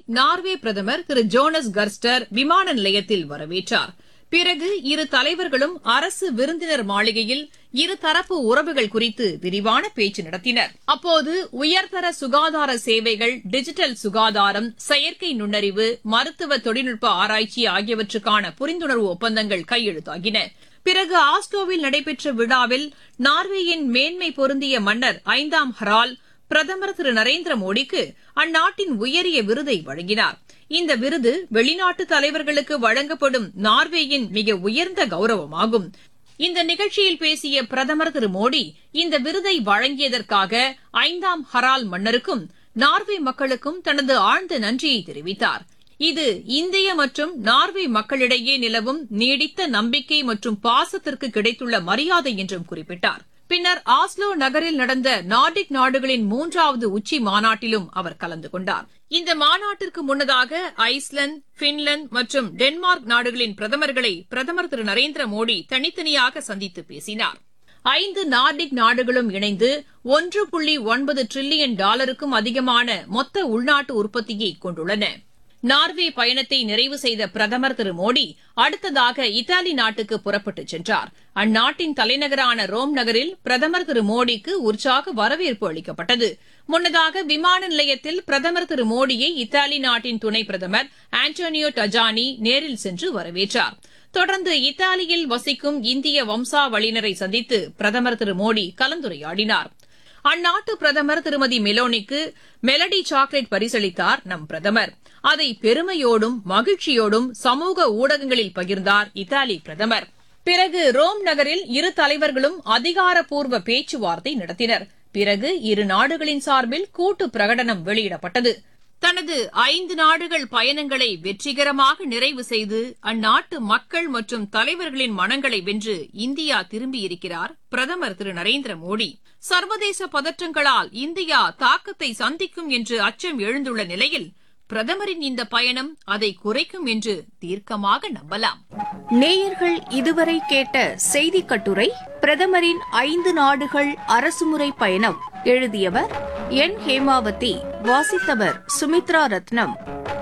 Norway பிரதமர் திரு Jones castor விமான நிலையத்தில் வரவேற்றார் பிறகு இரு தலைவர்களும் அரசு விருந்தினர் மாளிகையில் இருதரப்பு உறவுகள் குறித்து விரிவான பேச்சு நடத்தினர் அப்போது உயர்தர சுகாதார சேவைகள் டிஜிட்டல் சுகாதாரம் செயற்கை நுண்ணறிவு மருத்துவ தொழில்நுட்ப ஆராய்ச்சி ஆகியவற்றுக்கான புரிந்துணர்வு ஒப்பந்தங்கள் கையெழுத்தாகின பிறகு ஆஸ்லோவில் நடைபெற்ற விழாவில் நார்வேயின் மேன்மை பொருந்திய மன்னர் ஐந்தாம் ஹரால் பிரதமர் திரு நரேந்திர மோடிக்கு அந்நாட்டின் உயரிய விருதை வழங்கினார் இந்த விருது வெளிநாட்டு தலைவர்களுக்கு வழங்கப்படும் நார்வேயின் மிக உயர்ந்த கௌரவமாகும் இந்த நிகழ்ச்சியில் பேசிய பிரதமர் திரு மோடி இந்த விருதை வழங்கியதற்காக ஐந்தாம் ஹரால் மன்னருக்கும் நார்வே மக்களுக்கும் தனது ஆழ்ந்த நன்றியை தெரிவித்தார் இது இந்திய மற்றும் நார்வே மக்களிடையே நிலவும் நீடித்த நம்பிக்கை மற்றும் பாசத்திற்கு கிடைத்துள்ள மரியாதை என்றும் குறிப்பிட்டார் பின்னர் ஆஸ்லோ நகரில் நடந்த நார்டிக் நாடுகளின் மூன்றாவது உச்சி மாநாட்டிலும் அவர் கலந்து கொண்டார் இந்த மாநாட்டிற்கு முன்னதாக ஐஸ்லாந்து பின்லாந்து மற்றும் டென்மார்க் நாடுகளின் பிரதமர்களை பிரதமர் திரு நரேந்திர மோடி தனித்தனியாக சந்தித்து பேசினார் ஐந்து நார்டிக் நாடுகளும் இணைந்து ஒன்று புள்ளி ஒன்பது டிரில்லியன் டாலருக்கும் அதிகமான மொத்த உள்நாட்டு உற்பத்தியை கொண்டுள்ளன நார்வே பயணத்தை நிறைவு செய்த பிரதமர் திரு மோடி அடுத்ததாக இத்தாலி நாட்டுக்கு புறப்பட்டுச் சென்றார் அந்நாட்டின் தலைநகரான ரோம் நகரில் பிரதமர் திரு மோடிக்கு உற்சாக வரவேற்பு அளிக்கப்பட்டது முன்னதாக விமான நிலையத்தில் பிரதமர் திரு மோடியை இத்தாலி நாட்டின் துணை பிரதமர் ஆண்டோனியோ டஜானி நேரில் சென்று வரவேற்றார் தொடர்ந்து இத்தாலியில் வசிக்கும் இந்திய வம்சாவளியினரை சந்தித்து பிரதமர் திரு மோடி கலந்துரையாடினார் அந்நாட்டு பிரதமர் திருமதி மெலோனிக்கு மெலடி சாக்லேட் பரிசளித்தார் நம் பிரதமர் அதை பெருமையோடும் மகிழ்ச்சியோடும் சமூக ஊடகங்களில் பகிர்ந்தார் இத்தாலி பிரதமர் பிறகு ரோம் நகரில் இரு தலைவர்களும் அதிகாரப்பூர்வ பேச்சுவார்த்தை நடத்தினர் பிறகு இரு நாடுகளின் சார்பில் கூட்டு பிரகடனம் வெளியிடப்பட்டது தனது ஐந்து நாடுகள் பயணங்களை வெற்றிகரமாக நிறைவு செய்து அந்நாட்டு மக்கள் மற்றும் தலைவர்களின் மனங்களை வென்று இந்தியா திரும்பியிருக்கிறார் பிரதமர் திரு நரேந்திர மோடி சர்வதேச பதற்றங்களால் இந்தியா தாக்கத்தை சந்திக்கும் என்று அச்சம் எழுந்துள்ள நிலையில் பிரதமரின் இந்த பயணம் அதை குறைக்கும் என்று தீர்க்கமாக நம்பலாம் நேயர்கள் இதுவரை கேட்ட செய்தி கட்டுரை பிரதமரின் ஐந்து நாடுகள் அரசுமுறை பயணம் எழுதியவர் என் ஹேமாவதி வாசித்தவர் சுமித்ரா ரத்னம்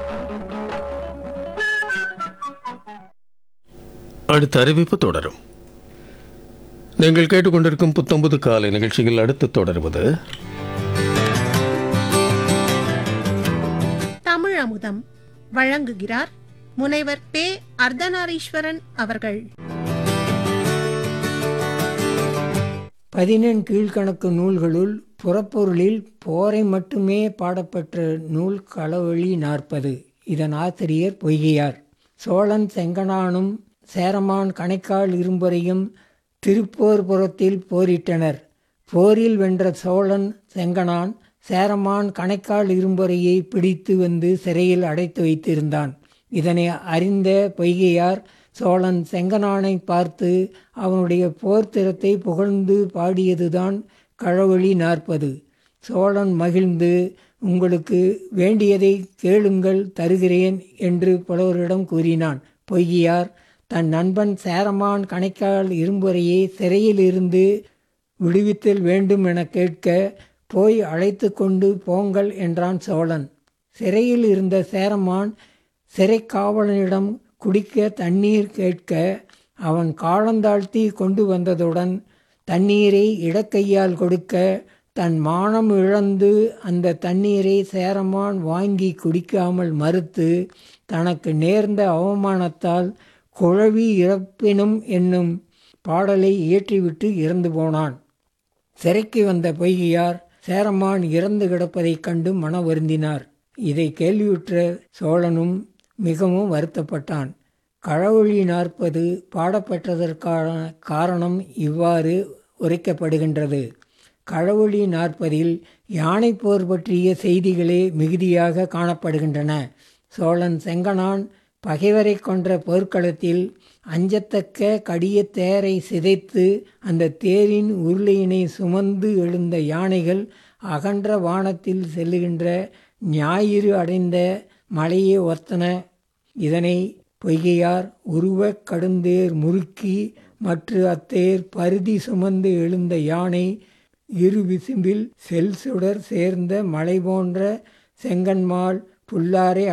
அடுத்த அறிவிப்பு தொடரும் நீங்கள் கேட்டுக்கொண்டிருக்கும் புத்தம்புது காலை நிகழ்ச்சியில் அடுத்து தொடருவது தமிழ் அமுதம் வழங்குகிறார் முனைவர் பே அர்த்தநாரீஸ்வரன் அவர்கள் பதினெண் கீழ்கணக்கு நூல்களுள் புறப்பொருளில் போரை மட்டுமே பாடப்பெற்ற நூல் களவழி நாற்பது இதன் ஆசிரியர் பொய்கையார் சோழன் செங்கனானும் சேரமான் கணைக்கால் இரும்புரையும் திருப்போர்புறத்தில் போரிட்டனர் போரில் வென்ற சோழன் செங்கனான் சேரமான் கணைக்கால் இரும்புரையை பிடித்து வந்து சிறையில் அடைத்து வைத்திருந்தான் இதனை அறிந்த பொய்கையார் சோழன் செங்கனானை பார்த்து அவனுடைய போர்த்திறத்தை புகழ்ந்து பாடியதுதான் களவழி நாற்பது சோழன் மகிழ்ந்து உங்களுக்கு வேண்டியதை கேளுங்கள் தருகிறேன் என்று புலவரிடம் கூறினான் பொய்கியார் தன் நண்பன் சேரமான் கணைக்கால் இரும்புரையை சிறையிலிருந்து விடுவித்தல் வேண்டும் என கேட்க போய் அழைத்து கொண்டு போங்கள் என்றான் சோழன் சிறையில் இருந்த சேரமான் சிறை காவலனிடம் குடிக்க தண்ணீர் கேட்க அவன் காலந்தாழ்த்தி கொண்டு வந்ததுடன் தண்ணீரை இடக்கையால் கொடுக்க தன் மானம் இழந்து அந்த தண்ணீரை சேரமான் வாங்கி குடிக்காமல் மறுத்து தனக்கு நேர்ந்த அவமானத்தால் குழவி இறப்பினும் என்னும் பாடலை இயற்றிவிட்டு இறந்து போனான் சிறைக்கு வந்த பொய்கையார் சேரமான் இறந்து கிடப்பதைக் கண்டு மன வருந்தினார் இதை கேள்வியுற்ற சோழனும் மிகவும் வருத்தப்பட்டான் களவழி நாற்பது பாடப்பெற்றதற்கான காரணம் இவ்வாறு உரைக்கப்படுகின்றது களவழி நாற்பதில் யானை போர் பற்றிய செய்திகளே மிகுதியாக காணப்படுகின்றன சோழன் செங்கனான் பகைவரை கொன்ற போர்க்களத்தில் அஞ்சத்தக்க கடிய தேரை சிதைத்து அந்த தேரின் உருளையினை சுமந்து எழுந்த யானைகள் அகன்ற வானத்தில் செல்லுகின்ற ஞாயிறு அடைந்த மலையே ஒத்தன இதனை பொய்கையார் உருவக் கடுந்தேர் முறுக்கி மற்ற அத்தேர் பருதி சுமந்து எழுந்த யானை இரு விசும்பில் செல் சுடர் சேர்ந்த மலை போன்ற செங்கன்மால் புல்லாரை